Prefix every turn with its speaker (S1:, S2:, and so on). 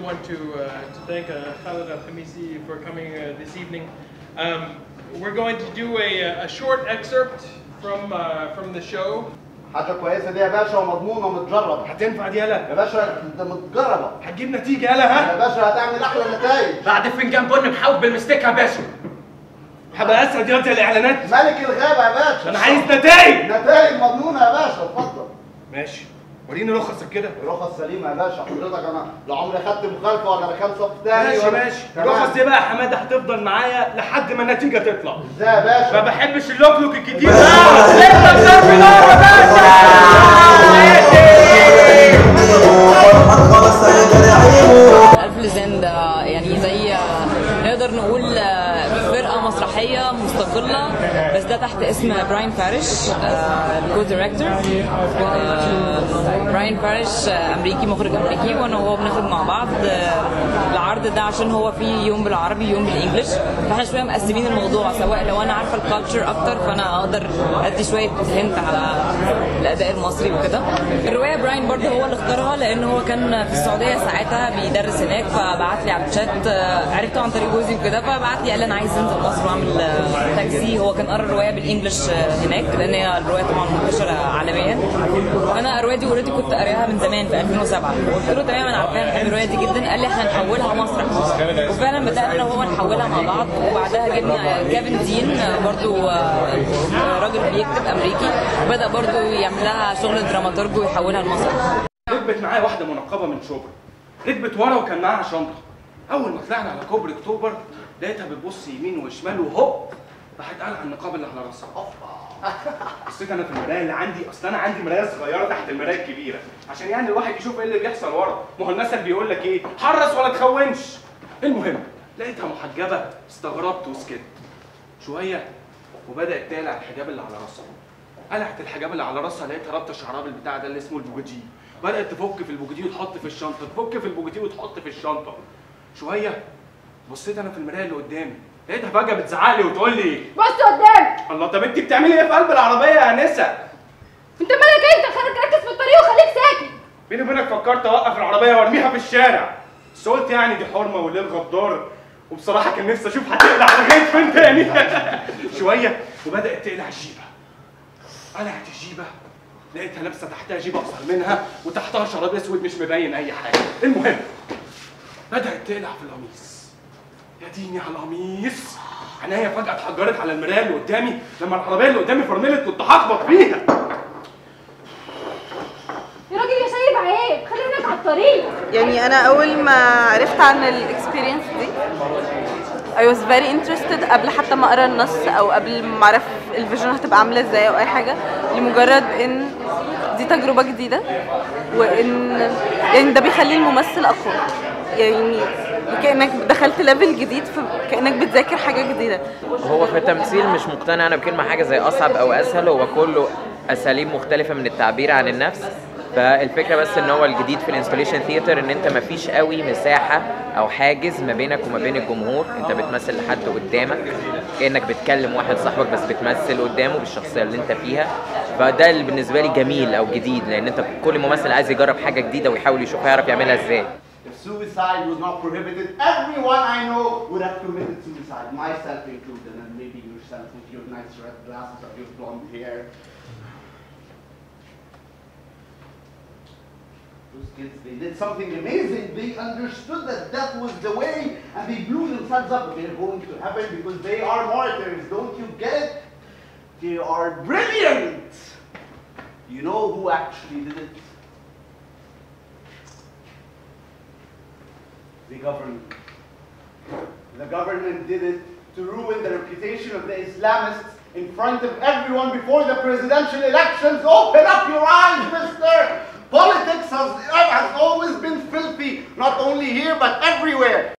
S1: want to uh, to thank uh, Khalid Al Khamisi for coming uh, this evening. Um, we're going to do a, a short excerpt from uh, from the show.
S2: حاجه كويسه دي يا باشا ومضمونه ومتجربه
S3: هتنفع دي يلا
S2: يا باشا ده متجربه
S3: هتجيب نتيجه يلا ها
S2: يا باشا هتعمل احلى نتائج
S3: بعد فنجان بن محاوب بالمستيك يا باشا هبقى اسعد يا الاعلانات
S2: ملك الغابه يا باشا
S3: انا عايز نتائج
S2: نتائج مضمونه يا باشا اتفضل
S3: ماشي وريني رخصك كده
S2: رخص سليمه يا باشا حضرتك انا لا عمري خدت مخالفه ولا ركان صف تاني
S3: ماشي
S2: ولا-
S3: ماشي
S2: تمام.
S3: الرخص دي بقى يا حماده هتفضل معايا لحد ما النتيجه تطلع
S2: ازاي يا باشا
S3: ما بحبش اللوكلوك الكتير بقى انت بضرب نار يا
S4: ألف لسان ده يعني زي نقدر نقول فرقة مسرحية مستقلة بس ده تحت اسم براين باريش الكو دايركتور براين باريش أمريكي مخرج أمريكي وأنا وهو بنخرج مع بعض آه، العرض ده عشان هو فيه يوم بالعربي يوم بالإنجلش فاحنا شوية مقسمين الموضوع سواء لو أنا عارفة الكالتشر أكتر فأنا أقدر أدي شوية هنت على الأداء المصري وكده الرواية براين برضه هو اللي اختارها لأن هو كان في السعودية ساعتها بيدرس هناك فبعت لي على الشات آه، عرفته عن طريق جوزي وكده فبعت لي قال لي انا عايز انزل مصر واعمل آه، تاكسي هو كان قرا الروايه بالانجلش آه، هناك لان هي الروايه طبعا منتشره عالميا وانا الروايه دي اوريدي كنت قاريها من زمان في 2007 قلت له تمام انا عارفاها بحب الروايه دي جدا قال لي احنا نحولها مسرح وفعلا بدانا انا وهو نحولها مع بعض وبعدها جبنا كيفن دين آه، برضو آه، راجل بيكتب امريكي وبدا برضو يعمل لها شغل دراماتورج ويحولها لمسرح
S3: ركبت معايا واحده منقبه من شبرا ركبت ورا وكان معاها شنطه اول ما طلعنا على كوبري اكتوبر لقيتها بتبص يمين وشمال وهوب راحت قالعه النقاب اللي على راسها بصيت انا في المرايه اللي عندي اصل انا عندي مرايه صغيره تحت المرايه الكبيره عشان يعني الواحد يشوف ايه اللي بيحصل ورا ما هو المثل بيقول لك ايه حرص ولا تخونش المهم لقيتها محجبه استغربت وسكت شويه وبدات تقلع الحجاب اللي على راسها قلعت الحجاب اللي على راسها لقيتها رابطه شعرها بالبتاع ده اللي اسمه البوجي بدات تفك في البوجي وتحط في الشنطه تفك في البوجي وتحط في الشنطه شويه بصيت انا في المرايه اللي قدامي لقيتها فجاه بتزعق لي وتقول لي
S5: بص قدامك
S3: الله طب انت بتعملي ايه في قلب العربيه يا انسه
S5: انت مالك انت خليك ركز في الطريق وخليك ساكت
S3: بيني وبينك فكرت اوقف العربيه وارميها في الشارع بس قلت يعني دي حرمه والليل غدار وبصراحه كان نفسي اشوف هتقلع لغايه فين تاني شويه وبدات تقلع الجيبه قلعت الجيبه لقيتها لابسه تحتها جيبه اقصر منها وتحتها شراب اسود مش مبين اي حاجه المهم بدات تقلع في القميص يا ديني على القميص عينيا فجاه اتحجرت على المرايه اللي قدامي لما العربيه اللي قدامي فرملت كنت هخبط فيها
S5: يا راجل يا سيد عيب خلينا على الطريق
S6: يعني انا اول ما عرفت عن الاكسبيرينس دي I was very interested قبل حتى ما اقرا النص او قبل ما اعرف الفيجن هتبقى عامله ازاي او اي حاجه لمجرد ان دي تجربه جديده وان يعني ده بيخلي الممثل اقوى يعني كانك دخلت ليفل جديد فكانك بتذاكر حاجه جديده
S7: هو في التمثيل مش مقتنع انا بكلمه حاجه زي اصعب او اسهل هو كله اساليب مختلفه من التعبير عن النفس فالفكره بس ان هو الجديد في الانستليشن ثياتر ان انت مفيش قوي مساحه او حاجز ما بينك وما بين الجمهور انت بتمثل لحد قدامك كانك بتكلم واحد صاحبك بس بتمثل قدامه بالشخصيه اللي انت فيها فده اللي بالنسبه لي جميل او جديد لان انت كل ممثل عايز يجرب حاجه جديده ويحاول يشوف هيعرف يعملها ازاي
S2: If suicide was not prohibited, everyone I know would have committed suicide, myself included, and maybe yourself with your nice red glasses or your blonde hair. Those kids, they did something amazing. They understood that death was the way, and they blew themselves up. They're going to heaven because they are martyrs. Don't you get it? They are brilliant. You know who actually did it? The government. The government did it to ruin the reputation of the Islamists in front of everyone before the presidential elections. Open up your eyes, mister! Politics has, has always been filthy, not only here but everywhere.